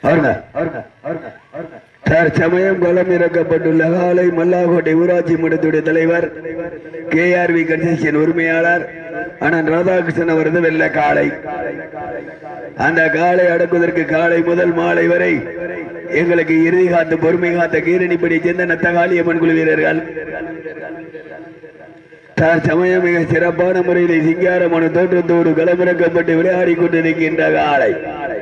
தற்சமயம் களம் இறக்கப்பட்டுள்ள காலை மல்லாக்கோட்டை ஊராட்சி மன்றத்துடைய தலைவர் கே ஆர் வி கன்ஸ்ட்ரக்ஷன் உரிமையாளர் அண்ணன் ராதாகிருஷ்ணன் அவரது வெள்ள காளை அந்த காலை அடக்குவதற்கு காலை முதல் மாலை வரை எங்களுக்கு இறுதி காத்து பொறுமை காத்த கீரணிப்படி சேர்ந்த நத்தகாளியம்மன் குழு வீரர்கள் தற்சமயம் மிக சிறப்பான முறையில் சிங்காரமான தோற்றத்தோடு களமிறக்கப்பட்டு விளையாடி கொண்டிருக்கின்ற காலை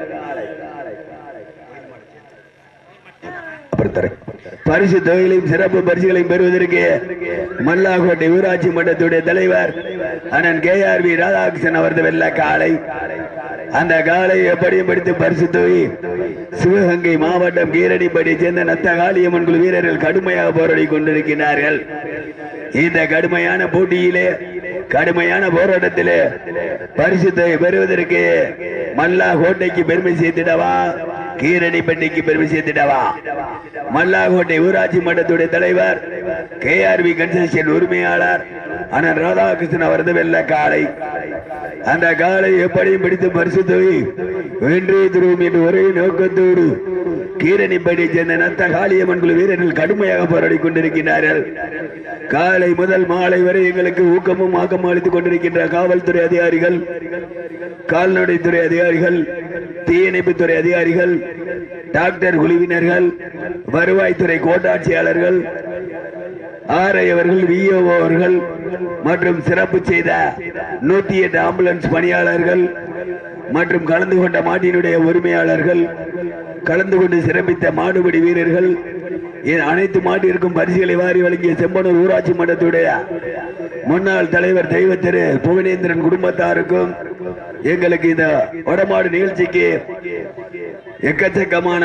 அப்புறம் தரேன். பரிசு தொகைகளையும் சிறப்பு பரிசுகளையும் பெறுவதற்கு மல்லாக்கோட்டை ஊராட்சி மன்றத்துடைய தலைவர் அண்ணன் கே ஆர் வி ராதாகிருஷ்ணன் அவரது வெள்ள காலை அந்த காலை எப்படியும் படித்து பரிசு தொகை சிவகங்கை மாவட்டம் கீரடிப்படி சேர்ந்த நத்த காளியம்மன் குழு வீரர்கள் கடுமையாக போராடி கொண்டிருக்கிறார்கள் இந்த கடுமையான போட்டியிலே கடுமையான போராட்டத்திலே பரிசு தொகை பெறுவதற்கு மல்லா கோட்டைக்கு பெருமை சேர்த்திடவா கீரடிப்பட்டிக்கு பெருமை சேர்த்திடவா மல்லாகோட்டை ஊராட்சி மன்றத்துடைய தலைவர் கே ஆர் வி கன்ஸ்ட்ரக்ஷன் உரிமையாளர் அண்ணன் ராதாகிருஷ்ணன் அவரது வெள்ள காலை அந்த காலை எப்படியும் பிடித்து பரிசு தொகை வென்றே திருவும் என்று ஒரே நோக்கத்தோடு கீரணிப்படி சேர்ந்த நத்த காளியம்மன் குழு வீரர்கள் கடுமையாக போராடி கொண்டிருக்கிறார்கள் காலை முதல் மாலை வரை எங்களுக்கு ஊக்கமும் ஆக்கமும் அளித்துக் கொண்டிருக்கின்ற காவல்துறை அதிகாரிகள் கால்நடைத்துறை அதிகாரிகள் தீயணைப்புத்துறை அதிகாரிகள் டாக்டர் குழுவினர்கள் வருவாய்த்துறை கோட்டாட்சியாளர்கள் ஆர்ஐ அவர்கள் விஓ அவர்கள் மற்றும் சிறப்பு செய்த நூத்தி எட்டு ஆம்புலன்ஸ் பணியாளர்கள் மற்றும் கலந்து கொண்ட மாட்டினுடைய உரிமையாளர்கள் கலந்து கொண்டு சிறப்பித்த மாடுபிடி வீரர்கள் என் அனைத்து மாட்டிற்கும் பரிசுகளை வாரி வழங்கிய செம்பனூர் ஊராட்சி மன்றத்துடைய முன்னாள் தலைவர் தெய்வ திரு புவனேந்திரன் குடும்பத்தாருக்கும் எங்களுக்கு இந்த வடமாடு நிகழ்ச்சிக்கு எக்கச்சக்கமான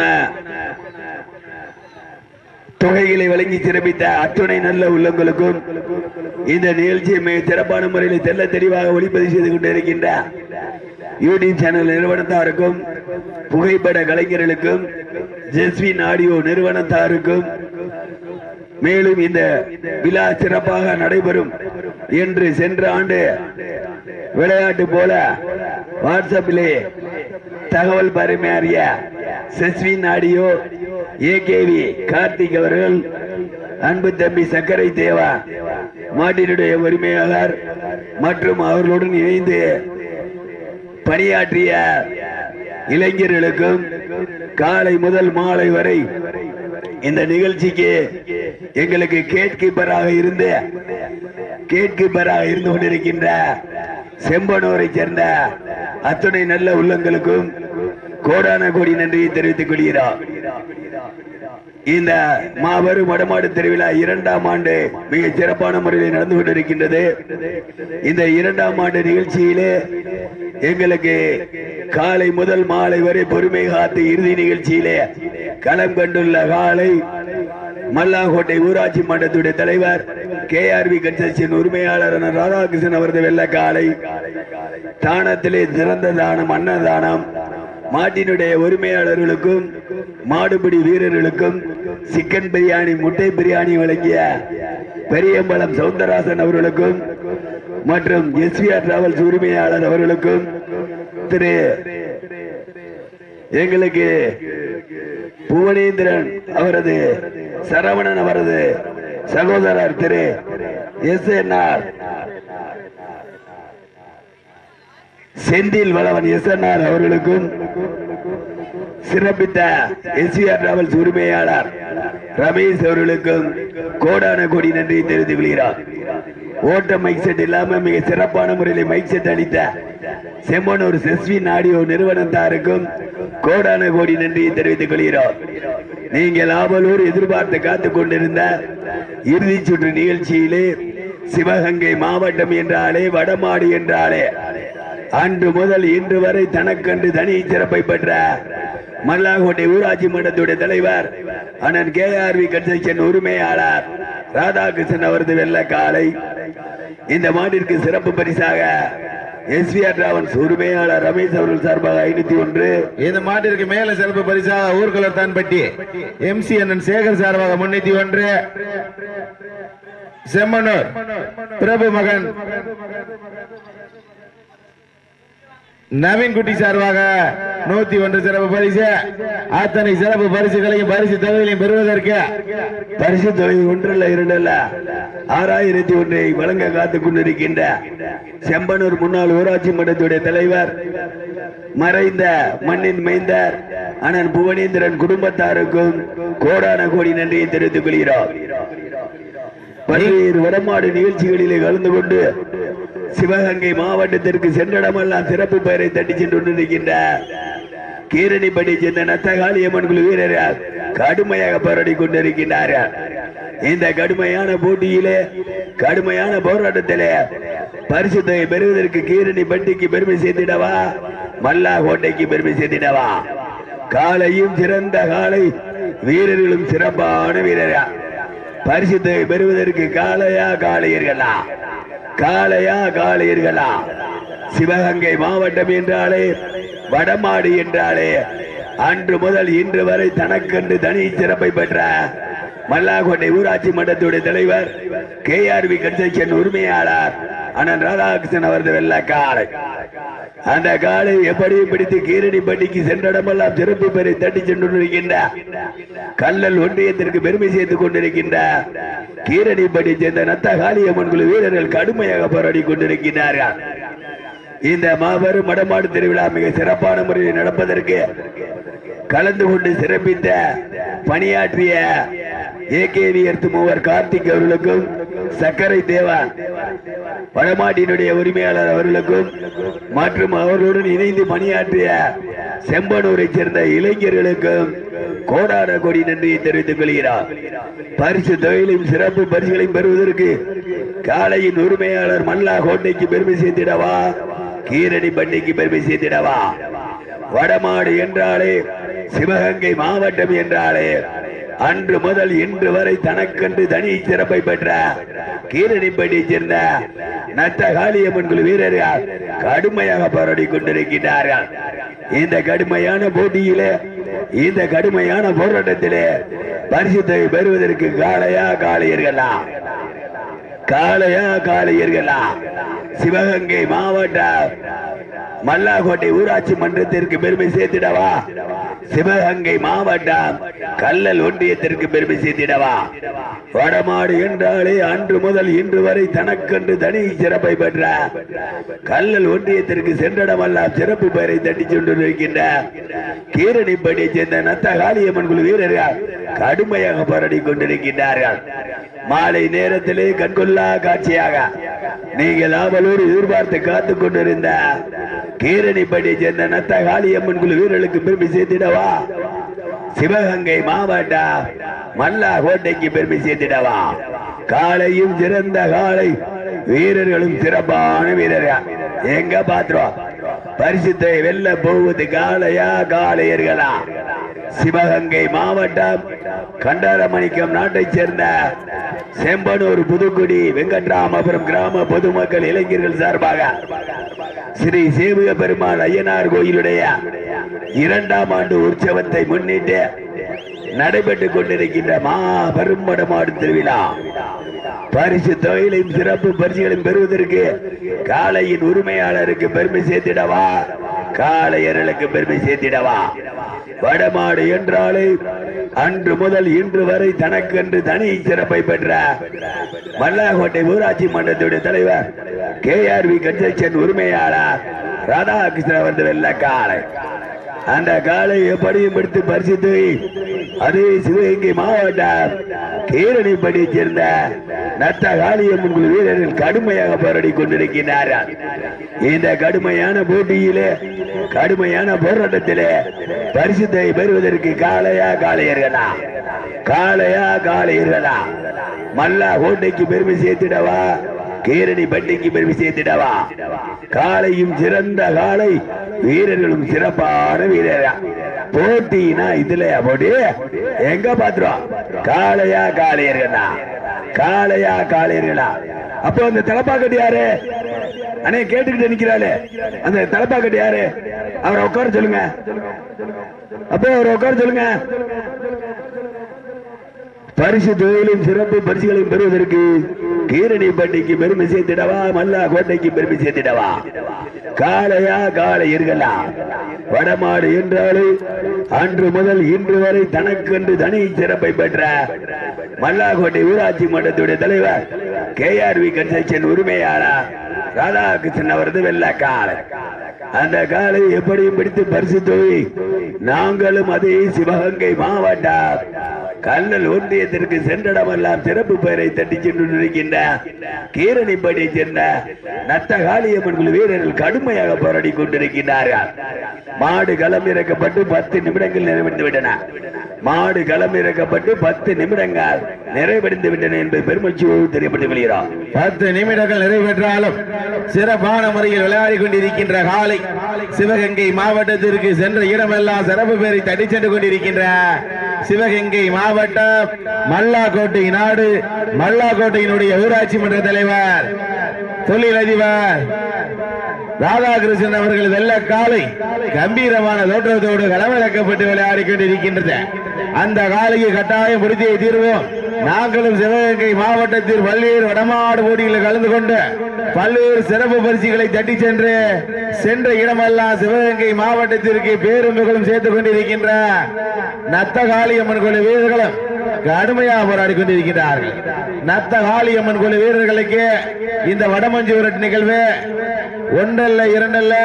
தொகைகளை வழங்கி சிறப்பித்த அத்துணை நல்ல உள்ளங்களுக்கும் இந்த நிகழ்ச்சியை மிக சிறப்பான முறையில் தெல்ல தெளிவாக ஒளிப்பதிவு செய்து கொண்டிருக்கின்ற யூடியூப் சேனல் நிறுவனத்தாருக்கும் புகைப்பட கலைஞர்களுக்கும் ஜெஸ்வின் ஆடியோ நிறுவனத்தாருக்கும் மேலும் இந்த விழா சிறப்பாக நடைபெறும் என்று சென்ற ஆண்டு விளையாட்டு போல வாட்ஸ்அப்பிலே தகவல் பரிமாறிய செஸ்வின் ஆடியோ ஏகேவி கார்த்திக் அவர்கள் அன்பு தம்பி சக்கரை தேவா மாட்டினுடைய உரிமையாளர் மற்றும் அவர்களுடன் இணைந்து பணியாற்றிய இளைஞர்களுக்கும் காலை முதல் மாலை வரை இந்த நிகழ்ச்சிக்கு எங்களுக்கு கேட் கீப்பராக இருந்து கேட் கீப்பராக இருந்து கொண்டிருக்கின்ற செம்பனூரை சேர்ந்த அத்துணை நல்ல உள்ளங்களுக்கும் கோடான கோடி நன்றியை தெரிவித்துக் கொள்கிறோம் இந்த மாபெரும் வடமாடு திருவிழா இரண்டாம் ஆண்டு மிக சிறப்பான முறையில் நடந்து கொண்டிருக்கின்றது இந்த இரண்டாம் ஆண்டு நிகழ்ச்சியிலே எங்களுக்கு காலை முதல் மாலை வரை பொறுமை காத்து இறுதி நிகழ்ச்சியிலே களம் கண்டுள்ள காலை மல்லாக்கோட்டை ஊராட்சி மன்றத்துடைய தலைவர் கே ஆர் வி கன்ஸ்ட்ரக்ஷன் உரிமையாளர் ராதாகிருஷ்ணன் அவரது வெள்ள காலை தானத்திலே சிறந்த தானம் அன்னதானம் மாட்டினுடைய உரிமையாளர்களுக்கும் மாடுபிடி வீரர்களுக்கும் சிக்கன் பிரியாணி முட்டை பிரியாணி வழங்கிய பெரியம்பலம் சவுந்தரராசன் அவர்களுக்கும் மற்றும் எஸ்விஆர் டிராவல்ஸ் உரிமையாளர் அவர்களுக்கும் திரு எங்களுக்கு புவனேந்திரன் அவரது சரவணன் அவரது சகோதரர் Thiru S N R Senthil Valavan S N R அவர்களுக்கும் சிறப்பித்த எஸ்விஆர் டிராவல்ஸ் உரிமையாளர் ரமேஷ் அவர்களுக்கும் கோடான கோடி நன்றி தெரிவித்துக் கொள்கிறார் ஓட்ட மைக் செட் இல்லாம மிக சிறப்பான முறையில் மைக் செட் அளித்த செம்மனூர் செஸ்வின் ஆடியோ நிறுவனத்தாருக்கும் கோடான கோடி நன்றியை தெரிவித்துக் கொள்கிறோம் நீங்கள் ஆவலூர் எதிர்பார்த்து காத்துக் கொண்டிருந்த இறுதி சுற்று நிகழ்ச்சியிலே சிவகங்கை மாவட்டம் என்றாலே வடமாடு என்றாலே அன்று முதல் இன்று வரை தனக்கன்று தனி சிறப்பை பெற்ற மல்லாக்கோட்டை ஊராட்சி மன்றத்துடைய தலைவர் அண்ணன் கே ஆர் வி கன்ஸ்ட்ரக்ஷன் உரிமையாளர் ராதாகிருஷ்ணன் அவரது வெள்ள காலை இந்த மாட்டிற்கு சிறப்பு பரிசாக எஸ்விஆர் டிராவல்ஸ் உரிமையாளர் ரமேஷ் அவர்கள் சார்பாக ஐநூத்தி ஒன்று இந்த மாட்டிற்கு மேல சிறப்பு பரிசாக ஊர்கலர் தான்பட்டி எம்சி அண்ணன் சேகர் சார்பாக முன்னூத்தி ஒன்று செம்மனூர் பிரபு மகன் நவீன் குட்டி சார்பாக நூத்தி ஒன்று சிறப்பு பரிசு அத்தனை சிறப்பு பரிசுகளையும் பரிசு தொகைகளையும் பெறுவதற்கு பரிசு தொகை ஒன்றல்ல இரண்டல்ல ஆறாயிரத்தி ஒன்றை வழங்க காத்துக் கொண்டிருக்கின்ற செம்பனூர் முன்னாள் ஊராட்சி மன்றத்துடைய தலைவர் மறைந்த மண்ணின் மைந்தர் அண்ணன் புவனேந்திரன் குடும்பத்தாருக்கும் கோடான கோடி நன்றியை தெரிவித்துக் கொள்கிறோம் பல்வேறு வடமாடு நிகழ்ச்சிகளிலே கலந்து கொண்டு சிவகங்கை மாவட்டத்திற்கு சென்றடமெல்லாம் சிறப்பு பெயரை தட்டி சென்று கொண்டிருக்கின்ற கீரணிப்படி சேர்ந்த நத்தகாளியம்மன் குழு வீரர்கள் கடுமையாக போராடி கொண்டிருக்கின்றார்கள் இந்த கடுமையான போட்டியிலே கடுமையான போராட்டத்திலே பரிசு தொகை பெறுவதற்கு கீரணி பட்டிக்கு பெருமை சேர்த்திடவா மல்லா கோட்டைக்கு பெருமை சேர்த்திடவா காலையும் சிறந்த காலை வீரர்களும் சிறப்பான வீரர்கள் பரிசு தொகை பெறுவதற்கு காளையா காளையர்களா காளையா காளையர்களா சிவகங்கை மாவட்டம் என்றாலே வடமாடு என்றாலே அன்று முதல் இன்று வரை தனக்கென்று தனி சிறப்பை பெற்ற மல்லாக்கோட்டை ஊராட்சி மன்றத்துடைய தலைவர் கே ஆர் வி கன்ஸ்ட்ரக்ஷன் உரிமையாளர் அண்ணன் ராதாகிருஷ்ணன் அவரது வெள்ள காலை அந்த காலை எப்படியும் பிடித்து கீரணிப்பட்டிக்கு சென்றடமெல்லாம் சிறப்பு பெறை தட்டி சென்று கொண்டிருக்கின்ற கல்லல் ஒன்றியத்திற்கு பெருமை சேர்த்துக் கொண்டிருக்கின்ற கீரணிப்பட்டி சேர்ந்த நத்த காளியம்மன் குழு வீரர்கள் கடுமையாக போராடி கொண்டிருக்கிறார்கள் இந்த மாபெரும் மடமாடு திருவிழா மிக சிறப்பான முறையில் நடப்பதற்கு கலந்து கொண்டு சிறப்பித்த பணியாற்றிய ஏகேவி எர்த்து மூவர் கார்த்திக் அவர்களுக்கும் சக்கரை தேவன் வடமாட்டினுடைய உரிமையாளர் அவர்களுக்கும் மற்றும் அவர்களுடன் இணைந்து பணியாற்றிய செம்பனூரை சேர்ந்த இளைஞர்களுக்கும் கோடான கோடி நன்றியை தெரிவித்துக் கொள்கிறார் பரிசு தொழிலையும் சிறப்பு பரிசுகளையும் பெறுவதற்கு காலையின் உரிமையாளர் மல்லா கோட்டைக்கு பெருமை சேர்த்திடவா கீரணி பண்டிக்கு பெருமை சேர்த்திடவா வடமாடு என்றாலே சிவகங்கை மாவட்டம் என்றாலே அன்று முதல் இன்று வரை தனக்கென்று தனி சிறப்பை பெற்ற கீரணிப்படி சேர்ந்த நத்த காளியம்மன் குழு வீரர்கள் கடுமையாக போராடி கொண்டிருக்கிறார்கள் இந்த கடுமையான போட்டியிலே இந்த கடுமையான போராட்டத்திலே பரிசுத்தை பெறுவதற்கு காளையா காளையர்களா காளையா காளையர்களா சிவகங்கை மாவட்டம் மல்லாக்கோட்டை ஊராட்சி மன்றத்திற்கு பெருமை சேர்த்திடவா சிவகங்கை மாவட்டம் கல்லல் ஒன்றியத்திற்கு பெருமை சேர்த்திடவா வடமாடு என்றாலே அன்று முதல் இன்று வரை தனக்கென்று தனி சிறப்பை பெற்ற கல்லல் ஒன்றியத்திற்கு சென்றடமெல்லாம் சிறப்பு பெயரை தட்டி கொண்டிருக்கின்ற கீரணிப்படியை சேர்ந்த நத்த காளியம்மன் குழு வீரர்கள் கடுமையாக போராடி கொண்டிருக்கின்றார்கள் மாலை நேரத்திலே கண்கொள்ளா காட்சியாக நீங்கள் ஆவலோடு எதிர்பார்த்து காத்துக் கொண்டிருந்த கீரணிப்படியை சேர்ந்த நத்த காளியம்மன் குழு வீரர்களுக்கு பெருமை சேர்த்திடவா சிவகங்கை மாவட்டம் மல்லா கோட்டைக்கு பெருமை சேர்த்திடவா காலையும் சிறந்த காலை வீரர்களும் சிறப்பான வீரர்கள் எங்க பாத்திரம் பரிசுத்தை வெல்ல போவது காளையா காளையர்களா சிவகங்கை மாவட்டம் கண்டாரமணிக்கம் நாட்டைச் சேர்ந்த செம்பனூர் புதுக்குடி வெங்கட்ராமபுரம் கிராம பொதுமக்கள் இளைஞர்கள் சார்பாக ஸ்ரீ சேவிக பெருமாள் ஐயனார் கோயிலுடைய இரண்டாம் ஆண்டு உற்சவத்தை முன்னிட்டு நடைபெற்றுக் கொண்டிருக்கின்ற மாபெரும் வடமாடு திருவிழா பரிசு தொகையிலையும் சிறப்பு பரிசுகளையும் பெறுவதற்கு காளையின் உரிமையாளருக்கு பெருமை சேர்த்திடவா காளையர்களுக்கு பெருமை சேர்த்திடவா வடமாடு என்றாலே அன்று முதல் இன்று வரை தனக்கென்று தனி சிறப்பை பெற்ற மல்லாக்கோட்டை ஊராட்சி மன்றத்துடைய தலைவர் கே ஆர் வி கன்ஸ்ட்ரக்ஷன் உரிமையாளர் ராதாகிருஷ்ணன் வந்து வெள்ள காளை அந்த காலை எப்படியும் எடுத்து பரிசித்து அதே சிவகங்கை மாவட்டம் கீரணிப்படி சேர்ந்த நத்த காளியம்மன் குழு வீரர்கள் கடுமையாக போராடி கொண்டிருக்கிறார்கள் இந்த கடுமையான போட்டியிலே கடுமையான போராட்டத்திலே பரிசுத்தை பெறுவதற்கு காளையா காளையர்களா காளையா காளையர்களா மல்லா கோட்டைக்கு பெருமை சேர்த்திடவா கீரணி பட்டிக்கு பெருமை சேர்த்திடவா காலையும் சிறந்த காலை வீரர்களும் சிறப்பான வீரர்கள் போட்டினா இதுல போட்டி எங்க பாத்துருவோம் காளையா காளையர்களா காளையா காளையர்களா அப்போ அந்த தலப்பாக்கட்டு யாரு அண்ணே கேட்டுக்கிட்டு நிக்கிறாளே அந்த தலப்பாக்கட்டு யாரு அவரை உட்கார சொல்லுங்க அப்போ அவரை உட்கார சொல்லுங்க பரிசு தொழிலும் சிறப்பு பரிசுகளையும் பெறுவதற்கு கீரணி பட்டிக்கு பெருமை சேர்த்திடவா மல்லா கோட்டைக்கு பெருமை சேர்த்திடவா காளையா காளையர்களா வடமாடு என்றாலே அன்று முதல் இன்று வரை தனக்கென்று தனி சிறப்பை பெற்ற மல்லாக்கோட்டை ஊராட்சி மன்றத்துடைய தலைவர் கே ஆர் வி கன்ஸ்ட்ரக்ஷன் உரிமையாளர் ராதாகிருஷ்ணன் அவரது வெள்ள காளை அந்த காலை எப்படியும் பிடித்து பரிசு தொகை நாங்களும் அதே சிவகங்கை மாவட்டம் கல்லல் ஒன்றியத்திற்கு சென்றடமெல்லாம் சிறப்பு பெயரை தட்டி சென்று இருக்கின்ற கீரணிப்படியை சேர்ந்த நத்த காளியம்மன் குழு வீரர்கள் கடுமையாக போராடி கொண்டிருக்கின்றார்கள் மாடு களம் இறக்கப்பட்டு பத்து நிமிடங்கள் நிறைவடைந்து விட்டன மாடு களம் இறக்கப்பட்டு பத்து நிமிடங்கள் நிறைவடைந்து விட்டன என்பதை பெருமச்சியோடு தெரியப்பட்டு வருகிறோம் பத்து நிமிடங்கள் நிறைவேற்றாலும் சிறப்பான முறையில் விளையாடி கொண்டிருக்கின்ற காலை சிவகங்கை மாவட்டத்திற்கு சென்ற இடமெல்லாம் சிறப்பு பேரை தட்டி சென்று கொண்டிருக்கின்ற சிவகங்கை மாவட்டம் மல்லாக்கோட்டை நாடு மல்லாக்கோட்டையினுடைய ஊராட்சி மன்ற தலைவர் தொழிலதிபர் ராதாகிருஷ்ணன் அவர்கள் வெள்ள காலை கம்பீரமான தோற்றத்தோடு களமிறக்கப்பட்டு விளையாடி கொண்டிருக்கின்றது அந்த காலையை கட்டாயம் முடித்தியை தீர்வோம் நாங்களும் சிவகங்கை மாவட்டத்தில் பல்வேறு வடமாடு போட்டிகளில் கலந்து கொண்டு பல்வேறு சிறப்பு பரிசுகளை தட்டி சென்று சென்ற இடமெல்லாம் சிவகங்கை மாவட்டத்திற்கு பேரும் புகழும் சேர்த்துக் கொண்டிருக்கின்ற நத்த காளியம்மன் கோயில் வீரர்களும் கடுமையாக போராடி கொண்டிருக்கிறார்கள் நத்த காளியம்மன் கோயில் வீரர்களுக்கு இந்த வடமஞ்சு விரட்டு நிகழ்வு ஒன்றல்ல இரண்டல்ல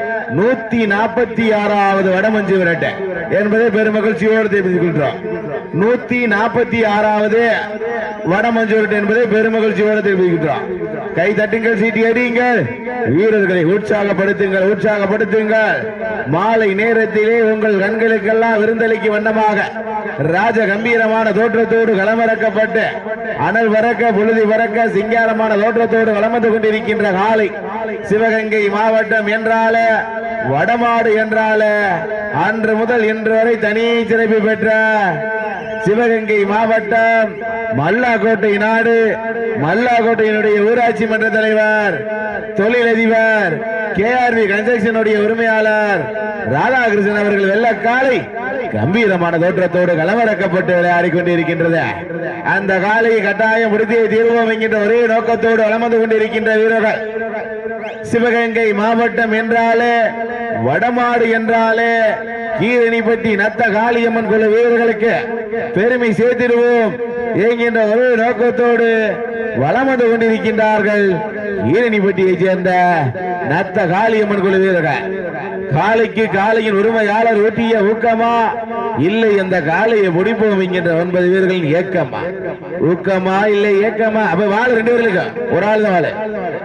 நூத்தி நாற்பத்தி ஆறாவது வடமஞ்சு விரட்டு என்பதை பெருமகிழ்ச்சியோடு தெரிவித்துக் கொள்கிறோம் நூத்தி நாற்பத்தி ஆறாவது வடமஞ்சு விரட்டு என்பதை பெருமகிழ்ச்சியோடு தெரிவிக்கின்றோம் கை தட்டுங்கள் சீட்டி அடியுங்கள் வீரர்களை உற்சாகப்படுத்துங்கள் உற்சாகப்படுத்துங்கள் மாலை நேரத்திலே உங்கள் கண்களுக்கெல்லாம் விருந்தளிக்கும் வண்ணமாக ராஜ கம்பீரமான தோற்றத்தோடு களமிறக்கப்பட்டு அனல் பறக்க புழுதி பறக்க சிங்காரமான தோற்றத்தோடு வளர்ந்து கொண்டிருக்கின்ற காலை சிவகங்கை மாவட்டம் என்றாலே வடமாடு என்றாலே அன்று முதல் இன்று வரை தனி சிறப்பு பெற்ற சிவகங்கை மாவட்டம் மல்லாக்கோட்டை நாடு மல்லாக்கோட்டையினுடைய ஊராட்சி மன்ற தலைவர் தொழிலதிபர் கே ஆர் வி கன்ஸ்ட்ரக்ஷனுடைய உரிமையாளர் ராதாகிருஷ்ணன் அவர்கள் வெள்ளக்காலை கம்பீரமான தோற்றத்தோடு களமிறக்கப்பட்டு விளையாடி கொண்டிருக்கின்றது அந்த காலையை கட்டாயம் முடித்தியை தீர்வோம் என்கின்ற ஒரே நோக்கத்தோடு வளர்ந்து கொண்டிருக்கின்ற வீரர்கள் சிவகங்கை மாவட்டம் என்றாலே வடமாடு என்றாலே கீரணிப்பட்டி நத்த காளியம்மன் குழு வீரர்களுக்கு பெருமை சேர்த்திடுவோம் என்கின்ற ஒரே நோக்கத்தோடு வளம் வந்து கொண்டிருக்கின்றார்கள் ஈரணிப்பட்டியைச் சேர்ந்த நத்த காளியம்மன் குழு வீரர்கள் காளைக்கு காளையின் உரிமையாளர் ஊட்டிய ஊக்கமா இல்லை அந்த காளையை முடிப்போம் என்கின்ற ஒன்பது வீரர்களின் ஏக்கமா ஊக்கமா இல்லை ஏக்கமா அப்ப வாழ ரெண்டு பேர்களுக்கு ஒரு ஆள் தான் வாழ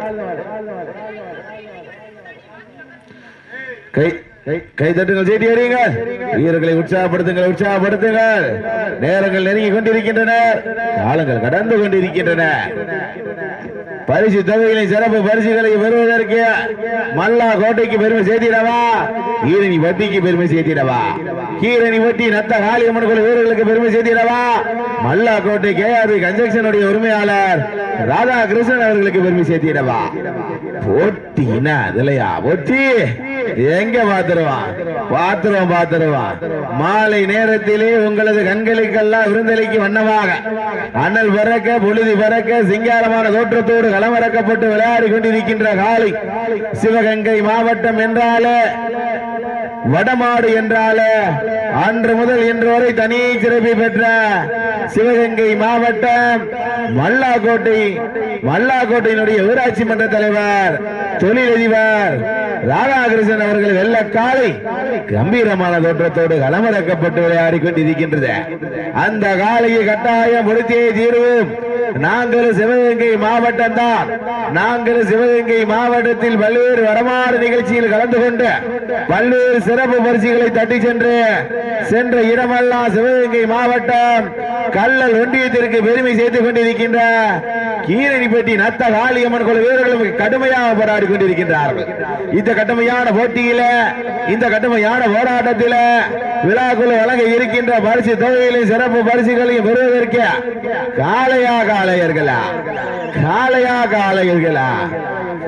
கை கை கை தட்டுங்கள் செய்தி அறியுங்கள் வீரர்களை உற்சாகப்படுத்துங்கள் உற்சாகப்படுத்துங்கள் நேரங்கள் நெருங்கி கொண்டிருக்கின்றன காலங்கள் கடந்து கொண்டிருக்கின்றன பரிசு தொகைகளை சிறப்பு பரிசுகளை பெறுவதற்கு மல்லா கோட்டைக்கு பெருமை சேர்த்திடவா ஈரணி வட்டிக்கு பெருமை சேர்த்திடவா கீரணி வட்டி நத்த காளியம்மன் கோயில் வீரர்களுக்கு பெருமை சேர்த்திடவா மல்லா கோட்டை கே ஆர் கன்ஸ்ட்ரக்ஷனுடைய உரிமையாளர் ராதாகிருஷ்ணன் அவர்களுக்கு பெருமை சேர்த்திடவா போட்டினா அதுலயா போட்டி எங்க பாத்துருவான் பாத்துருவான் பாத்துருவான் மாலை நேரத்திலே உங்களது கண்களுக்கெல்லாம் விருந்தளிக்கு வண்ணமாக அனல் பறக்க பொழுதி பறக்க சிங்காரமான தோற்றத்தோடு களமிறக்கப்பட்டு விளையாடி கொண்டிருக்கின்ற காலை சிவகங்கை மாவட்டம் என்றாலே வடமாடு என்றாலே அன்று முதல் இன்று வரை தனி சிறப்பை பெற்ற சிவகங்கை மாவட்டம் மல்லாக்கோட்டை மல்லாக்கோட்டையினுடைய ஊராட்சி மன்ற தலைவர் தொழிலதிபர் ராதாகிருஷ்ணன் அவர்கள் வெள்ள காலை கம்பீரமான தோற்றத்தோடு களமிறக்கப்பட்டு விளையாடி கொண்டிருக்கின்றது அந்த காலையை கட்டாயம் பொருத்தியே தீர்வோம் நாங்கள் சிவகங்கை மாவட்டம் தான் நாங்கள் சிவகங்கை மாவட்டத்தில் பல்வேறு வடமாறு நிகழ்ச்சியில் கலந்து கொண்டு பல்வேறு சிறப்பு பரிசுகளை தட்டி சென்று சென்ற இடமெல்லாம் சிவகங்கை மாவட்டம் கல்லல் ஒன்றியத்திற்கு பெருமை சேர்த்துக் கொண்டிருக்கின்ற கீரணிப்பட்டி நத்த காளியம்மன் குழு வீரர்களும் கடுமையாக போராடி கொண்டிருக்கின்றார்கள் இந்த கடுமையான போட்டியில இந்த கடுமையான போராட்டத்தில விழாக்குழு வழங்க இருக்கின்ற பரிசு தொகைகளையும் சிறப்பு பரிசுகளையும் பெறுவதற்கு காளையா காளையர்களா காளையா காளையர்களா ஒற்ற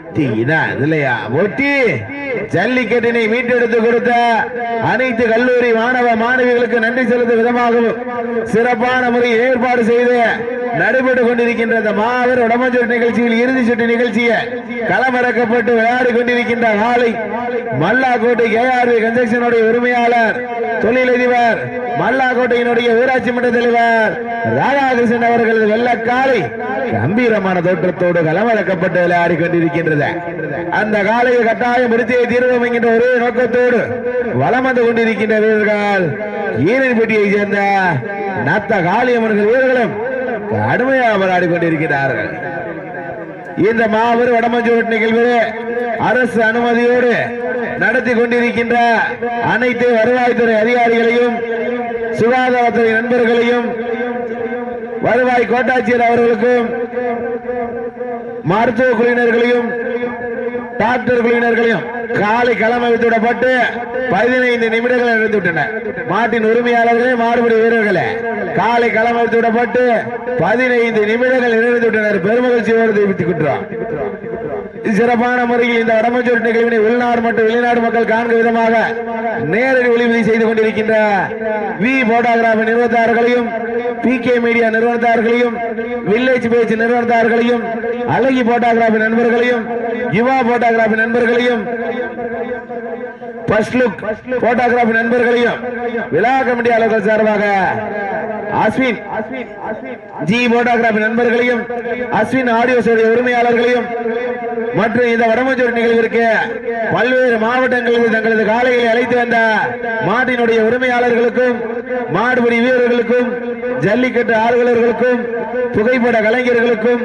ஒட்டினா இல்லையா ஒட்டி ஜல்லிக்கட்டினை மீட்டெடுத்து கொடுத்த அனைத்து கல்லூரி மாணவ மாணவிகளுக்கு நன்றி செலுத்தும் விதமாகவும் சிறப்பான முறையில் ஏற்பாடு செய்து நடைபெற்றுக் கொண்டிருக்கின்ற இந்த மாபெரும் உடமஞ்சூர் நிகழ்ச்சியில் இறுதி சுற்று நிகழ்ச்சியை களமிறக்கப்பட்டு விளையாடி கொண்டிருக்கின்ற காலை மல்லாக்கோட்டை கேஆர்வி கன்ஸ்ட்ரக்ஷனுடைய உரிமையாளர் தொழிலதிபர் மல்லாக்கோட்டையினுடைய ஊராட்சி மன்ற தலைவர் ராதாகிருஷ்ணன் அவர்களது வெள்ளக்காலை கம்பீரமான தோற்றத்தோடு களமிறக்கப்பட்டு விளையாடி கொண்டிருக்கின்றது அந்த காலையை கட்டாயம் முடித்தியை தீர்வோம் என்கின்ற ஒரே நோக்கத்தோடு வலம் வந்து கொண்டிருக்கின்ற வீரர்கள் ஈரன்பட்டியை சேர்ந்த நத்த காளியம்மன்கள் வீரர்களும் கடுமையாக போராடி கொண்டிருக்கிறார்கள் இந்த மாபெரும் வடமஞ்சூர் நிகழ்வு அரசு அனுமதியோடு நடத்தி கொண்டிருக்கின்ற அனைத்து வருவாய்த்துறை அதிகாரிகளையும் சுகாதாரத்துறை நண்பர்களையும் வருவாய் கோட்டாட்சியர் அவர்களுக்கும் மருத்துவ குழுவினர்களையும் டாக்டர் குழுவினர்களையும் காலை களமை விட்டுவிடப்பட்டு பதினைந்து நிமிடங்கள் இழந்து விட்டன மாட்டின் உரிமையாளர்களே மாடுபடி வீரர்களே காலை களமை விட்டுவிடப்பட்டு பதினைந்து நிமிடங்கள் இழந்து விட்டனர் பெருமகிழ்ச்சியோடு தெரிவித்துக் கொண்டோம் சிறப்பான முறையில் இந்த வடமஞ்சூர் நிகழ்வினை உள்நாடு மற்றும் வெளிநாடு மக்கள் காண்க விதமாக நேரடி ஒளிபதி செய்து கொண்டிருக்கின்ற வி போட்டோகிராபி நிறுவனத்தார்களையும் பி கே மீடியா நிறுவனத்தார்களையும் வில்லேஜ் பேஜ் நிறுவனத்தார்களையும் அழகி போட்டோகிராபி நண்பர்களையும் யுவா போட்டோகிராபி நண்பர்களையும் ஃபர்ஸ்ட் லுக் போட்டோகிராபி நண்பர்களையும் விழா கமிட்டி அலுவலர்கள் சார்பாக அஸ்வின் ஜி போட்டோகிராபி நண்பர்களையும் அஸ்வின் ஆடியோஸுடைய உரிமையாளர்களையும் மற்றும் இந்த வடமஞ்சூர் நிகழ்விற்கு பல்வேறு மாவட்டங்களில் தங்களது காலைகளை அழைத்து வந்த மாட்டினுடைய உரிமையாளர்களுக்கும் மாடுபிடி வீரர்களுக்கும் ஜல்லிக்கட்டு ஆர்வலர்களுக்கும் புகைப்பட கலைஞர்களுக்கும்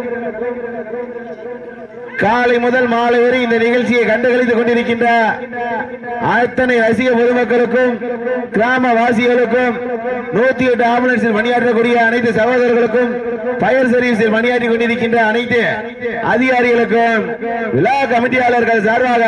காலை முதல் மாலை வரை இந்த நிகழ்ச்சியை கண்டுகளித்துக் கொண்டிருக்கின்ற அத்தனை ரசிக பொதுமக்களுக்கும் கிராம வாசிகளுக்கும் நூத்தி எட்டு ஆம்புலன்ஸில் பணியாற்றக்கூடிய அனைத்து சகோதரர்களுக்கும் பயர் சர்வீஸில் பணியாற்றி கொண்டிருக்கின்ற அனைத்து அதிகாரிகளுக்கும் விழா கமிட்டியாளர்கள் சார்பாக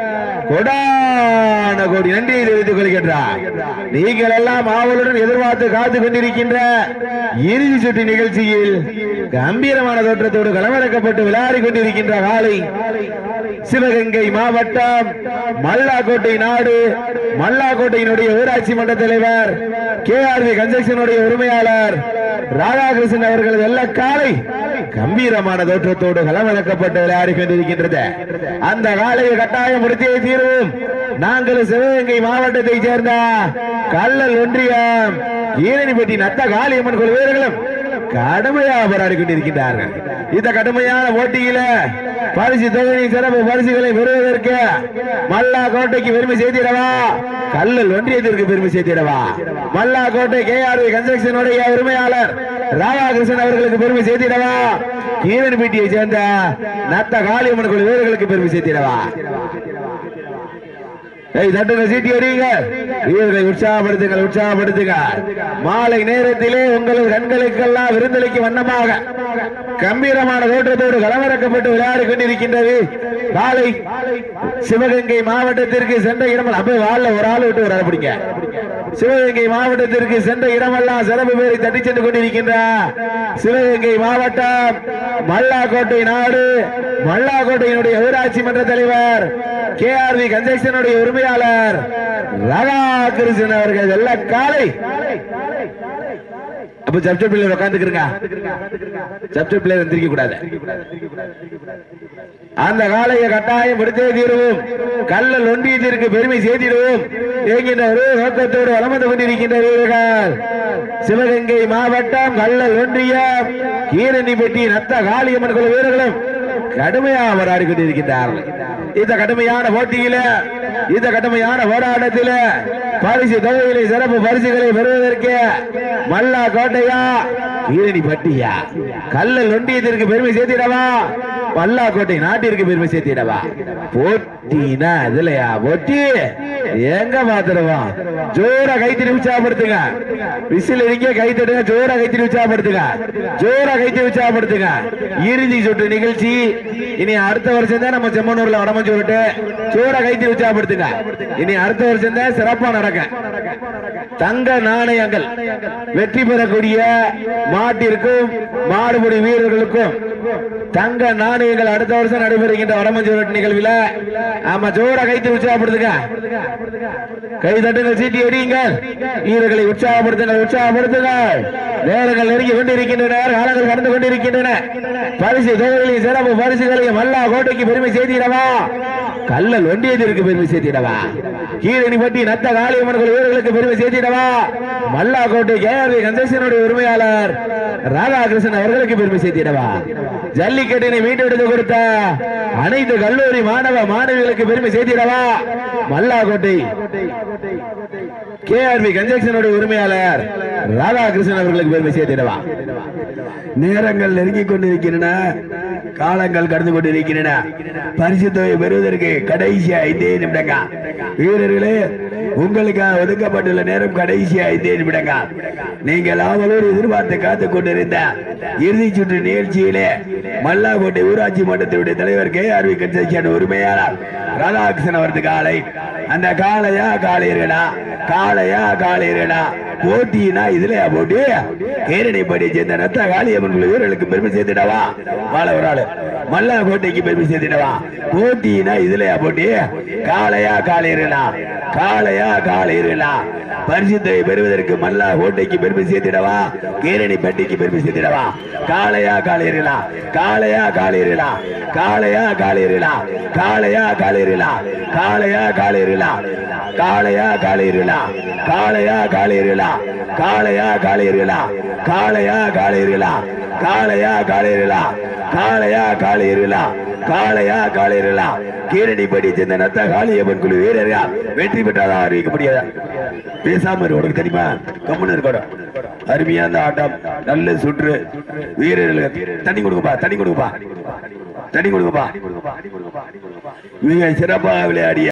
கொடான கோடி நன்றியை தெரிவித்துக் கொள்கின்றார் நீங்கள் எல்லாம் ஆவலுடன் எதிர்பார்த்து காத்துக் கொண்டிருக்கின்ற இறுதி சுற்று நிகழ்ச்சியில் கம்பீரமான தோற்றத்தோடு களமிறக்கப்பட்டு விளையாடி கொண்டிருக்கின்ற காலை சிவகங்கை மாவட்டம் மல்லாக்கோட்டை நாடு மல்லாக்கோட்டையினுடைய ஊராட்சி மன்ற தலைவர் கே ஆர் வி கன்ஸ்ட்ரக்ஷனுடைய உரிமையாளர் ராதாகிருஷ்ணன் அவர்களது எல்லா காலை கம்பீரமான தோற்றத்தோடு களமிறக்கப்பட்டு விளையாடி கொண்டிருக்கின்றது அந்த காலையை கட்டாயம் முடித்தே தீர்வும் நாங்கள் சிவகங்கை மாவட்டத்தை சேர்ந்த கல்லல் ஒன்றியம் ஈரணிப்பட்டி நத்த காளியம்மன் குழு வீரர்களும் கடுமையாக போராடி கொண்டிருக்கின்றார்கள் இந்த கடுமையான போட்டியில பரிசு தொகுதி சிறப்பு பரிசுகளை பெறுவதற்கு மல்லா கோட்டைக்கு பெருமை சேர்த்திடவா கல்லல் ஒன்றியத்திற்கு பெருமை சேர்த்திடவா மல்லா கோட்டை கே ஆர் கன்ஸ்ட்ரக்ஷனுடைய உரிமையாளர் ராதாகிருஷ்ணன் அவர்களுக்கு பெருமை சேர்த்திடவா கீரன்பேட்டியை சேர்ந்த நத்த காளியம்மன் குழு வீரர்களுக்கு பெருமை சேர்த்திடவா ஏய் தட்டுங்க சீட்டி அடியுங்க வீரர்களை உற்சாகப்படுத்துங்கள் உற்சாகப்படுத்துங்க மாலை நேரத்திலே உங்களது கண்களுக்கெல்லாம் விருந்தளிக்கும் வண்ணமாக கம்பீரமான தோற்றத்தோடு களமிறக்கப்பட்டு விளையாடி கொண்டிருக்கின்றது காலை சிவகங்கை மாவட்டத்திற்கு சென்ற இடம் அப்ப வாழ ஒரு ஆள் விட்டு ஒரு ஆள் பிடிங்க சிவகங்கை மாவட்டத்திற்கு சென்ற இடமெல்லாம் சிறப்பு பேரை தட்டி சென்று கொண்டிருக்கின்ற சிவகங்கை மாவட்டம் மல்லாக்கோட்டை நாடு மல்லாக்கோட்டையினுடைய ஊராட்சி மன்ற தலைவர் கே ஆர் வி கன்ஸ்ட்ரக்ஷனுடைய உரிமையாளர் ராதாகிருஷ்ணன் அவர்கள் எல்லா காலை அப்ப சப்ஜெக்ட் பிள்ளைங்க உட்காந்துக்கிறங்க சப்ஜெக்ட் பிள்ளைங்க எந்திரிக்க கூடாது அந்த காலையை கட்டாயம் விடுத்தே தீருவோம் கல்லல் ஒன்றியத்திற்கு பெருமை செய்திடுவோம் என்கின்ற ஒரு நோக்கத்தோடு வளம் வந்து கொண்டிருக்கின்ற வீரர்கள் சிவகங்கை மாவட்டம் கல்லல் ஒன்றியம் கீரணிப்பட்டி நத்த காளியம்மன் குழு வீரர்களும் கடுமையாக போராடி கொண்டிருக்கின்றார்கள் இந்த கடுமையான போட்டியில இந்த கடுமையான போராட்டத்தில பரிசு தொகையிலே சிறப்பு பரிசுகளை பெறுவதற்கு மல்லா கோட்டையா ஈரணி பட்டியா கல்லல் ஒன்றியத்திற்கு பெருமை சேர்த்திடவா மல்லா கோட்டை நாட்டிற்கு பெருமை சேர்த்திடவா போட்டினா இதுலயா போட்டி எங்க பாத்துருவோம் ஜோரா கைத்தறி உற்சாகப்படுத்துங்க விசில் இருக்க கைத்தடுங்க ஜோரா கைத்தறி உற்சாகப்படுத்துங்க ஜோரா கைத்தறி உற்சாகப்படுத்துங்க இறுதி சுற்று நிகழ்ச்சி இனி அடுத்த வருஷம் தான் நம்ம செம்மனூர்ல வடமஞ்சு விட்டு ஜோரா கைத்தறி உற்சாகப்படுத்துங்க இனி அடுத்த வருஷம் தான் சிறப்பா நடக்க தங்க நாணயங்கள் வெற்றி பெறக்கூடிய மாட்டிற்கும் மாடுபிடி வீரர்களுக்கும் தங்க நாணய நிர்ணயங்கள் அடுத்த வருஷம் நடைபெறுகின்ற வடமஞ்சூரட் நிகழ்வில் ஆமா ஜோட கைத்து உற்சாகப்படுத்துங்க கை தட்டுங்கள் சீட்டி எடியுங்கள் வீரர்களை உற்சாகப்படுத்துங்கள் உற்சாகப்படுத்துங்கள் நேரங்கள் நெருங்கி கொண்டிருக்கின்றன காலங்கள் கடந்து கொண்டிருக்கின்றன பரிசு தொகைகளையும் சிறப்பு பரிசுகளையும் மல்லா கோட்டைக்கு பெருமை செய்திடவா கல்லல் ஒன்றியத்திற்கு பெருமை சேர்த்திடவா கீழனிப்பட்டி நத்த காளியம்மன் கோயில் வீரர்களுக்கு பெருமை சேர்த்திடவா மல்லா கோட்டை கேஆர்வி கந்தேசனுடைய உரிமையாளர் ராதாகிருஷ்ணன் அவர்களுக்கு பெருமை சேர்த்திடவா ஜல்லிக்கட்டினை மீட்டெடுத்து கொடுத்த அனைத்து கல்லூரி மாணவ மாணவிகளுக்கு பெருமை சேர்த்திடவா மல்லா கோட்டை கேஆர்வி கன்ஜெக்ஷனுடைய உரிமையாளர் ராதாகிருஷ்ணன் அவர்களுக்கு பெருமை சேர்த்திடவா நேரங்கள் நெருங்கிக் கொண்டிருக்கின்றன காலங்கள் கடந்து கொண்டிருக்கின்றன பரிசு தொகை பெறுவதற்கு கடைசி ஐந்தே நிமிடங்க வீரர்களே உங்களுக்காக ஒதுக்கப்பட்டுள்ள நேரம் கடைசி ஐந்தே நிமிடங்க நீங்கள் ஆவலோடு எதிர்பார்த்து காத்துக் கொண்டிருந்த இறுதிச் சுற்று நிகழ்ச்சியிலே மல்லாக்கோட்டை ஊராட்சி மன்றத்தினுடைய தலைவர் கே ஆர் வி கன்செக்ஷன் உரிமையாளர் ராதாகிருஷ்ணன் அவரது காலை அந்த காளையா காளையர்களா காளையா காளையர்களா போட்டினா இதுலயா போட்டி கேரணிப்படி சேர்ந்த ரத்த காளியம்மன் குழு வீரர்களுக்கு பெருமை சேர்த்துடவா வாழ ஒரு ஆளு மல்லா கோட்டைக்கு பெருமை சேர்த்துடவா போட்டினா இதுலயா போட்டி காளையா காளையர்களா காளையா காளையர்களா பரிசுத்தை பெறுவதற்கு மல்லா கோட்டைக்கு பெருமை சேர்த்திடவா கேரணிப்பட்டிக்கு பெருமை சேர்த்திடவா காளையா காளையர்களா காளையா காளையர்களா காளையா காளையர்களா காளையா காளையர்களா காளையா காளையர்களா காளையா காளையர்களா காளையா காளையர்களா காளையா காளையர்களா காளையா காளையர்களா காளையா காளையர்களா காளையா காளையர்களா காளையா காளையர்களா கீரணிப்படி சேர்ந்த நத்த காளியம்மன் குழு வீரர்கள் வெற்றி பெற்றதாக அறிவிக்கப்படுகிறது பேசாம இரு, உனக்கு தெரியுமா கம்முன்னு இருக்கணும் அருமையான ஆட்டம் நல்ல சுற்று வீரர்களுக்கு தண்ணி கொடுங்கப்பா தண்ணி கொடுங்கப்பா தண்ணி கொடுங்கப்பா மிக சிறப்பாக விளையாடிய